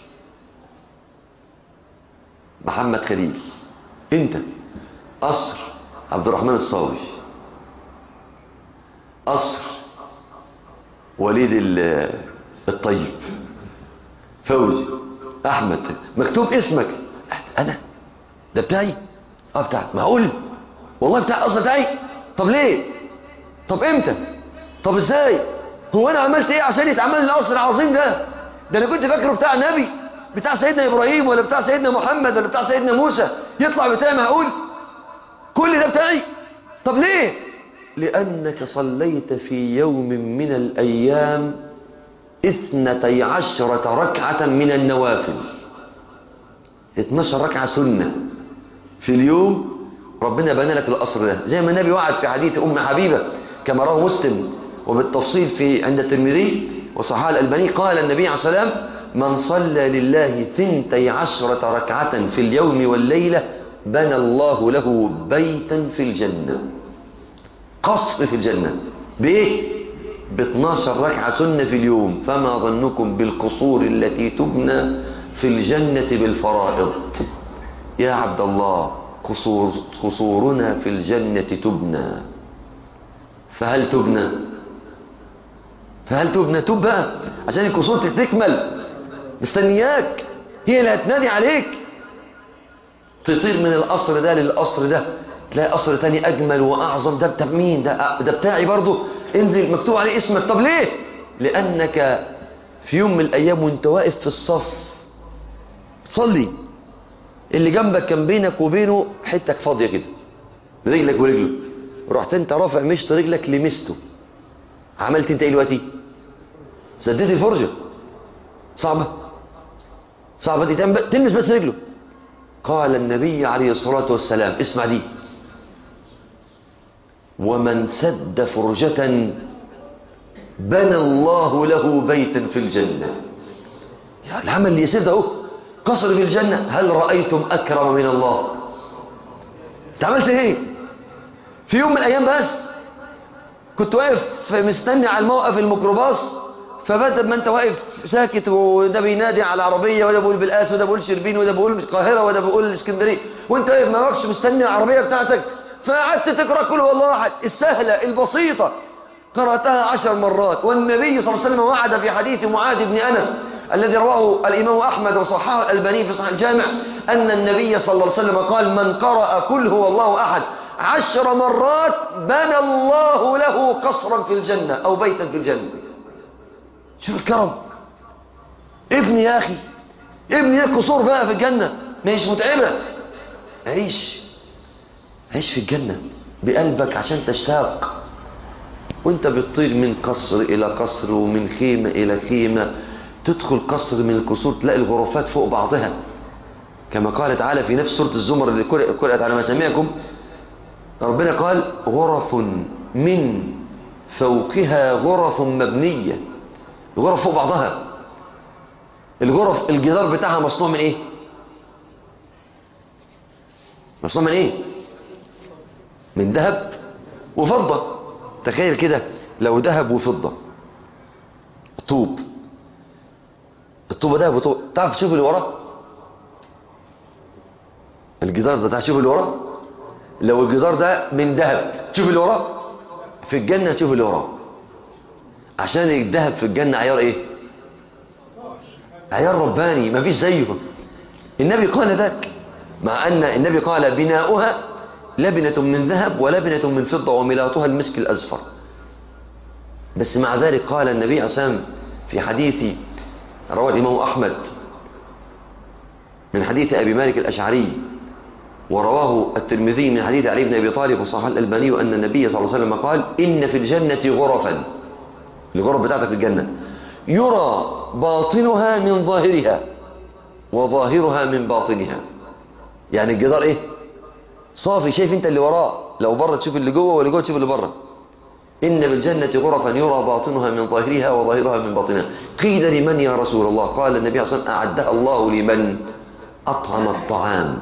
محمد خليل انت قصر عبد الرحمن الصاوي قصر وليد الطيب فوزي احمد مكتوب اسمك انا ده بتاعي اه بتاعك معقول والله بتاع اصلا بتاعي طب ليه طب امتى طب ازاي هو انا عملت ايه عشان يتعمل لي القصر العظيم ده ده انا كنت فاكره بتاع نبي بتاع سيدنا ابراهيم ولا بتاع سيدنا محمد ولا بتاع سيدنا موسى يطلع بتاعي معقول كل ده بتاعي طب ليه لأنك صليت في يوم من الأيام اثنتي عشرة ركعة من النوافل 12 ركعة سنة في اليوم ربنا بنى لك القصر ده زي ما النبي وعد في حديث أم حبيبة كما رواه مسلم وبالتفصيل في عند الترمذي وصحاح الألباني قال النبي عليه الصلاة والسلام من صلى لله ثنتي عشرة ركعة في اليوم والليلة بنى الله له بيتا في الجنة قصر في الجنة بإيه؟ ب 12 ركعة سنة في اليوم فما ظنكم بالقصور التي تبنى في الجنة بالفرائض يا عبد الله قصور قصورنا في الجنة تبنى فهل تبنى فهل تبنى تب بقى عشان القصور تكمل مستنياك هي اللي هتنادي عليك تطير من القصر ده للقصر ده تلاقي قصر تاني اجمل واعظم ده بتاع مين ده ده بتاعي برضه انزل مكتوب عليه اسمك طب ليه لانك في يوم من الايام وانت واقف في الصف تصلي اللي جنبك كان بينك وبينه حتك فاضيه كده رجلك ورجله رحت انت رافع مشط رجلك لمسته عملت انت ايه دلوقتي سديت الفرجه صعبه صعبه دي تلمس بس رجله قال النبي عليه الصلاة والسلام اسمع دي ومن سد فرجة بنى الله له بيتا في الجنة يا العمل اللي يسير ده اهو قصر في الجنة هل رأيتم أكرم من الله انت عملت ايه في يوم من الأيام بس كنت واقف مستني على الموقف الميكروباص فبدل ما انت واقف ساكت وده بينادي على العربية وده بيقول بالقاس وده بيقول شربين وده بيقول القاهرة وده بيقول الاسكندرية وانت واقف ما واقفش مستني العربية بتاعتك فقعدت تقرأ كل هو الله أحد السهلة البسيطة قرأتها عشر مرات والنبي صلى الله عليه وسلم وعد في حديث معاذ بن أنس الذي رواه الإمام أحمد وصححه الألباني في صحيح الجامع أن النبي صلى الله عليه وسلم قال من قرأ كل هو الله أحد عشر مرات بنى الله له قصرا في الجنة أو بيتا في الجنة شوف الكرم ابني يا أخي ابني لك قصور بقى في الجنة مش متعبة عيش عيش في الجنة بقلبك عشان تشتاق وانت بتطير من قصر إلى قصر ومن خيمة إلى خيمة تدخل قصر من القصور تلاقي الغرفات فوق بعضها كما قال تعالى في نفس سورة الزمر اللي قرأت على مسامعكم ربنا قال غرف من فوقها غرف مبنية الغرف فوق بعضها الغرف الجدار بتاعها مصنوع من ايه مصنوع من ايه من ذهب وفضة تخيل كده لو ذهب وفضة طوب الطوبة ذهب وطوب تعرف تشوف اللي وراه الجدار ده تعرف تشوف اللي وراه لو الجدار ده من ذهب تشوف اللي وراه في الجنة تشوف اللي وراه عشان الذهب في الجنة عيار ايه عيار رباني ما فيش زيه النبي قال ذلك مع أن النبي قال بناؤها لبنة من ذهب ولبنة من فضة وملاطها المسك الأزفر بس مع ذلك قال النبي عسام في حديث رواه الإمام أحمد من حديث أبي مالك الأشعري ورواه الترمذي من حديث علي بن أبي طالب وصحح الألباني أن النبي صلى الله عليه وسلم قال إن في الجنة غرفا الغرف بتاعتك في الجنة يرى باطنها من ظاهرها وظاهرها من باطنها يعني الجدار ايه صافي شايف انت اللي وراه لو بره تشوف اللي جوه واللي جوه تشوف اللي بره إن بالجنة غرفا يرى باطنها من ظاهرها وظاهرها من باطنها قيل لمن يا رسول الله قال النبي صلى الله عليه وسلم أعدها الله لمن أطعم الطعام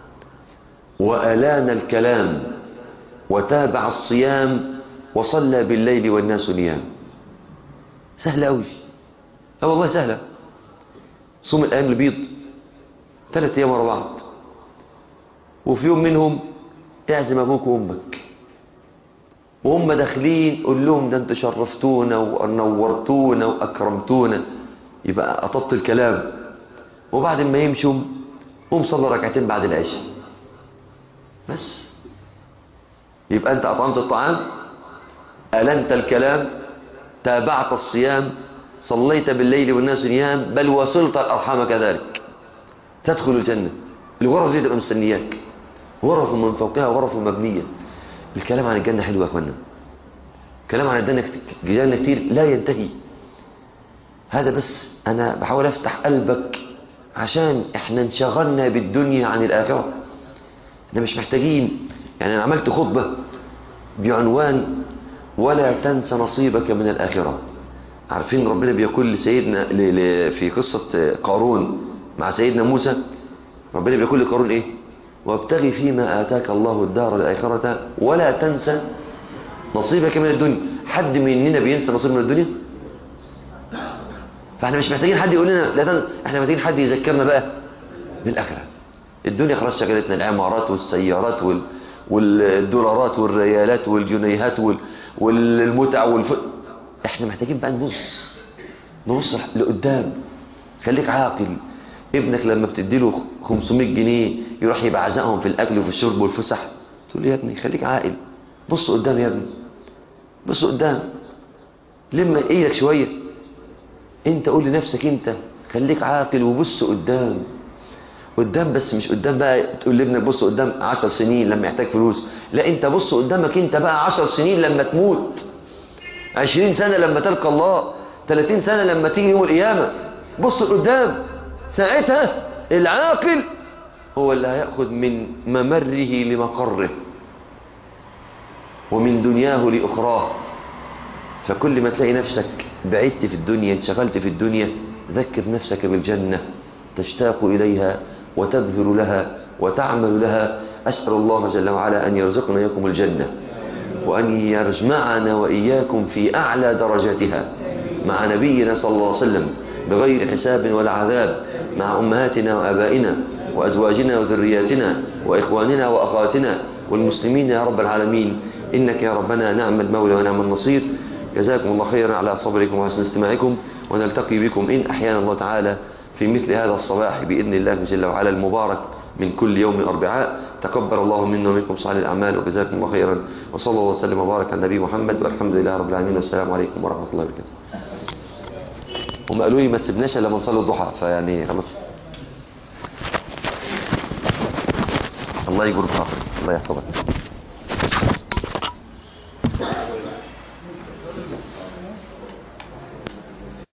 وألان الكلام وتابع الصيام وصلى بالليل والناس نيام سهلة أوي اه والله سهلة صوم الأيام البيض ثلاث أيام ورا بعض وفي يوم منهم اعزم أبوك وأمك وهم داخلين قول لهم ده انتوا شرفتونا ونورتونا وأكرمتونا يبقى أطبت الكلام وبعد ما يمشوا قوم صلى ركعتين بعد العشاء بس يبقى أنت أطعمت الطعام ألنت الكلام تابعت الصيام صليت بالليل والناس نيام بل وصلت الأرحام كذلك تدخل الجنة الغرف دي تبقى مستنياك غرف من فوقها غرف مبنية الكلام عن الجنة حلو يا أخوانا الكلام عن الجنة كتير لا ينتهي هذا بس أنا بحاول أفتح قلبك عشان احنا انشغلنا بالدنيا عن الآخرة احنا مش محتاجين يعني أنا عملت خطبة بعنوان ولا تنس نصيبك من الآخرة عارفين ربنا بيقول لسيدنا في قصة قارون مع سيدنا موسى ربنا بيقول لقارون ايه وابتغي فيما آتاك الله الدار الآخرة ولا تنسى نصيبك من الدنيا حد مننا بينسى نصيب من الدنيا فاحنا مش محتاجين حد يقول لنا لا تنسى احنا محتاجين حد يذكرنا بقى بالآخرة الدنيا خلاص شغلتنا العمارات والسيارات وال... والدولارات والريالات والجنيهات وال... والمتع والف... احنا محتاجين بقى نبص نبص لقدام خليك عاقل ابنك لما بتديله 500 جنيه يروح يبقى عزقهم في الاكل وفي الشرب والفسح تقول له يا ابني خليك عاقل بص قدام يا ابني بص قدام لما ايدك شويه انت قول لنفسك انت خليك عاقل وبص قدام قدام بس مش قدام بقى تقول لابنك بص قدام 10 سنين لما يحتاج فلوس لا انت بص قدامك انت بقى 10 سنين لما تموت 20 سنة لما تلقى الله 30 سنة لما تيجي يوم القيامة بص قدام ساعتها العاقل هو اللي هيأخذ من ممره لمقره ومن دنياه لأخراه فكل ما تلاقي نفسك بعدت في الدنيا انشغلت في الدنيا ذكر نفسك بالجنة تشتاق إليها وتبذل لها وتعمل لها أسأل الله جل وعلا أن يرزقنا إياكم الجنة وأن يجمعنا وإياكم في أعلى درجاتها مع نبينا صلى الله عليه وسلم بغير حساب ولا عذاب مع أمهاتنا وأبائنا وأزواجنا وذرياتنا وإخواننا وأخواتنا والمسلمين يا رب العالمين إنك يا ربنا نعم المولى ونعم النصير جزاكم الله خيرا على صبركم وحسن استماعكم ونلتقي بكم إن أحيانا الله تعالى في مثل هذا الصباح بإذن الله جل وعلا المبارك من كل يوم أربعاء تقبل الله منا ومنكم صالح الأعمال وجزاكم الله خيرا وصلى الله وسلم وبارك على النبي محمد والحمد لله رب العالمين والسلام عليكم ورحمة الله وبركاته هم قالوا لي ما تسيبناش الا لما نصلي الضحى فيعني خلاص الله يجبر الله يحفظك